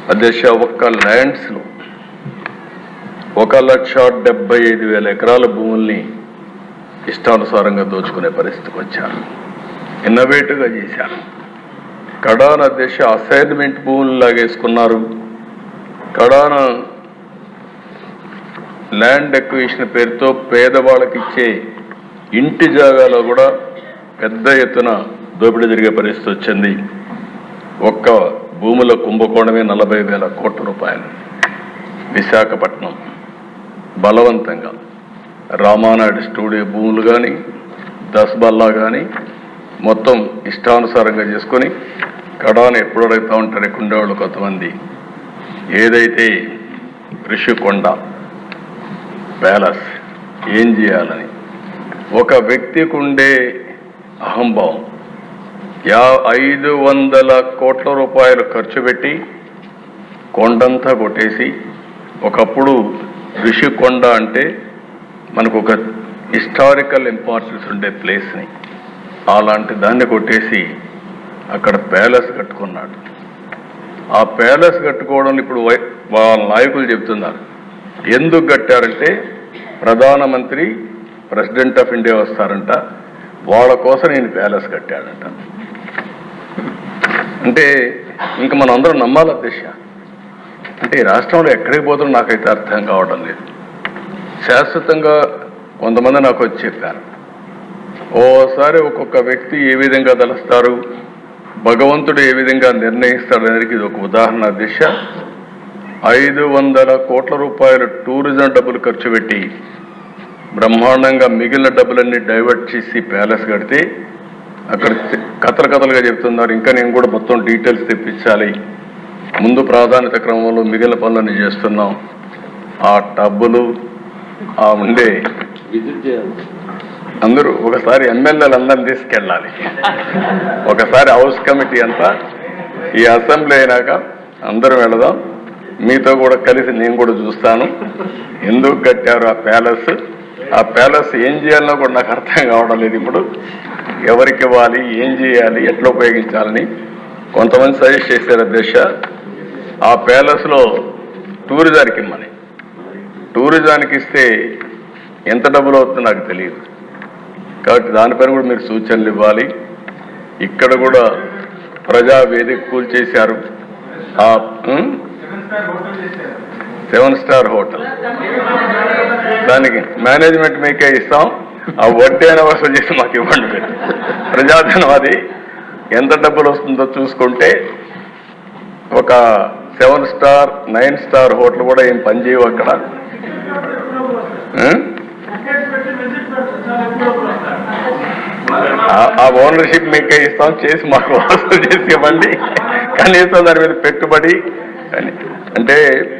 అధ్యక్ష ఒక్క ల్యాండ్స్లో ఒక లక్ష డెబ్బై ఐదు వేల ఎకరాల భూముల్ని ఇష్టానుసారంగా దోచుకునే పరిస్థితికి వచ్చారు ఇన్నోవేటివ్గా చేశారు కడాన అధ్యక్ష అసైన్మెంట్ భూములు లాగేసుకున్నారు కడాన ల్యాండ్ ఎక్విజిషన్ పేరుతో పేదవాళ్ళకి ఇచ్చే ఇంటి జాగాలో కూడా పెద్ద ఎత్తున దోపిడీ జరిగే పరిస్థితి వచ్చింది ఒక్క భూముల కుంభకోణమే నలభై వేల కోట్ల రూపాయలు విశాఖపట్నం బలవంతంగా రామానాయుడు స్టూడియో భూములు కానీ దస్బల్లా కానీ మొత్తం ఇష్టానుసారంగా చేసుకొని కడాను ఎప్పుడు అడుగుతూ ఉంటారు ఇక్కడ ఉండేవాళ్ళు కొంతమంది ఏదైతే ఋషికొండ ప్యాలెస్ ఏం చేయాలని ఒక వ్యక్తికి ఉండే అహంభావం యా ఐదు వందల కోట్ల రూపాయలు ఖర్చు పెట్టి కొండంతా కొట్టేసి ఒకప్పుడు ఋషికొండ అంటే మనకు ఒక హిస్టారికల్ ఇంపార్టెన్స్ ఉండే ప్లేస్ని అలాంటి దాన్ని కొట్టేసి అక్కడ ప్యాలెస్ కట్టుకున్నాడు ఆ ప్యాలెస్ కట్టుకోవడం ఇప్పుడు వై- వాళ్ళ నాయకులు చెబుతున్నారు ఎందుకు కట్టారంటే ప్రధానమంత్రి ప్రెసిడెంట్ ఆఫ్ ఇండియా వస్తారంట వాళ్ళ కోసం నేను ప్యాలెస్ కట్టాడంట అంటే ఇంకా మనం అందరం నమ్మాలి అధ్యక్ష అంటే ఈ రాష్ట్రంలో ఎక్కడికి పోతుందో నాకైతే అర్థం కావడం లేదు శాశ్వతంగా కొంతమంది నాకు వచ్చి చెప్పారు ఓసారి ఒక్కొక్క వ్యక్తి ఏ విధంగా తలుస్తారు భగవంతుడు ఏ విధంగా నిర్ణయిస్తాడు అనేది ఇది ఒక ఉదాహరణ దిశ ఐదు వందల కోట్ల రూపాయలు టూరిజం డబ్బులు ఖర్చు పెట్టి బ్రహ్మాండంగా మిగిలిన డబ్బులన్నీ డైవర్ట్ చేసి ప్యాలెస్ కడితే అక్కడ కథలు కథలుగా చెప్తున్నారు ఇంకా నేను కూడా మొత్తం డీటెయిల్స్ తెప్పించాలి ముందు ప్రాధాన్యత క్రమంలో మిగిలిన పనులన్నీ చేస్తున్నాం ఆ డబ్బులు ఆ ఉండే విజిట్ చేయాలి అందరూ ఒకసారి ఎమ్మెల్యేలు అందరిని తీసుకెళ్ళాలి ఒకసారి హౌస్ కమిటీ అంతా ఈ అసెంబ్లీ అయినాక అందరం వెళదాం మీతో కూడా కలిసి నేను కూడా చూస్తాను ఎందుకు కట్టారు ఆ ప్యాలెస్ ఆ ప్యాలెస్ ఏం చేయాలనో కూడా నాకు అర్థం కావడం లేదు ఇప్పుడు ఎవరికి ఇవ్వాలి ఏం చేయాలి ఎట్లా ఉపయోగించాలని కొంతమంది సజెస్ట్ చేశారు అధ్యక్ష ఆ ప్యాలెస్లో టూరిజానికి ఇమ్మని టూరిజానికి ఇస్తే ఎంత డబ్బులు అవుతుందో నాకు తెలియదు కాబట్టి దానిపైన కూడా మీరు సూచనలు ఇవ్వాలి ఇక్కడ కూడా ప్రజా వేదిక కూల్చేశారు ఆ ఉం? సెవెన్ స్టార్ హోటల్ దానికి మేనేజ్మెంట్ మీకే ఇస్తాం ఆ వడ్డీ అయినా వసూలు చేసి మాకు ఇవ్వండి మీరు. ప్రజాధనం అది ఎంత డబ్బులు వస్తుందో చూసుకుంటే ఒక seven star nine star hotel కూడా ఏం పనిచేయవు అక్కడ ఉం? ఆ- ఆ ఓనర్షిప్ మీకే ఇస్తాం చేసి మాకు వసూలు చేసి ఇవ్వండి కనీసం దాని మీద పెట్టుబడి అని అంటే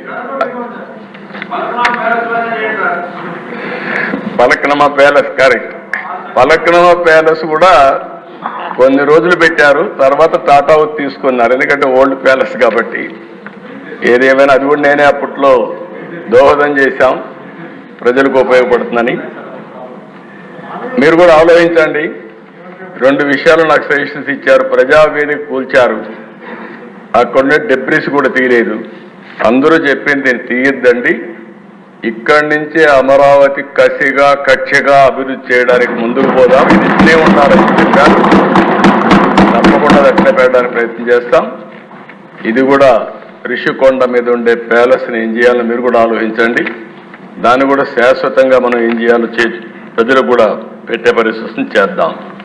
Falaknuma palace correct Falaknuma palace కూడా కొన్ని రోజులు పెట్టారు తర్వాత టాటా అవుట్ తీసుకున్నారు ఎందుకంటే ఓల్డ్ ప్యాలెస్ కాబట్టి ఏదేమైనా అది కూడా నేనే అప్పట్లో దోహదం చేశాం ప్రజలకు ఉపయోగపడుతుందని మీరు కూడా ఆలోచించండి రెండు విషయాలు నాకు సజెషన్స్ ఇచ్చారు ప్రజావేదిక కూల్చారు అక్కడ డెబ్రిస్ కూడా తీయలేదు అందరూ చెప్పింది నేను తీయద్దండి ఇక్కడి నుంచే అమరావతి కసిగా కక్షగా అభివృద్ధి చేయడానికి ముందుకు పోదాం ఇది ఇట్లే ఉండాలని చెప్పారు తప్పకుండా అది అట్లే పెట్టడానికి ప్రయత్నం చేస్తాం ఇది కూడా రిషికొండ మీద ఉండే ప్యాలెస్ని ఏం చేయాలో మీరు కూడా ఆలోచించండి దాన్ని కూడా శాశ్వతంగా మనం ఏం చేయాలో చే ప్రజలకు కూడా పెట్టే పరిస్థితిని చేద్దాం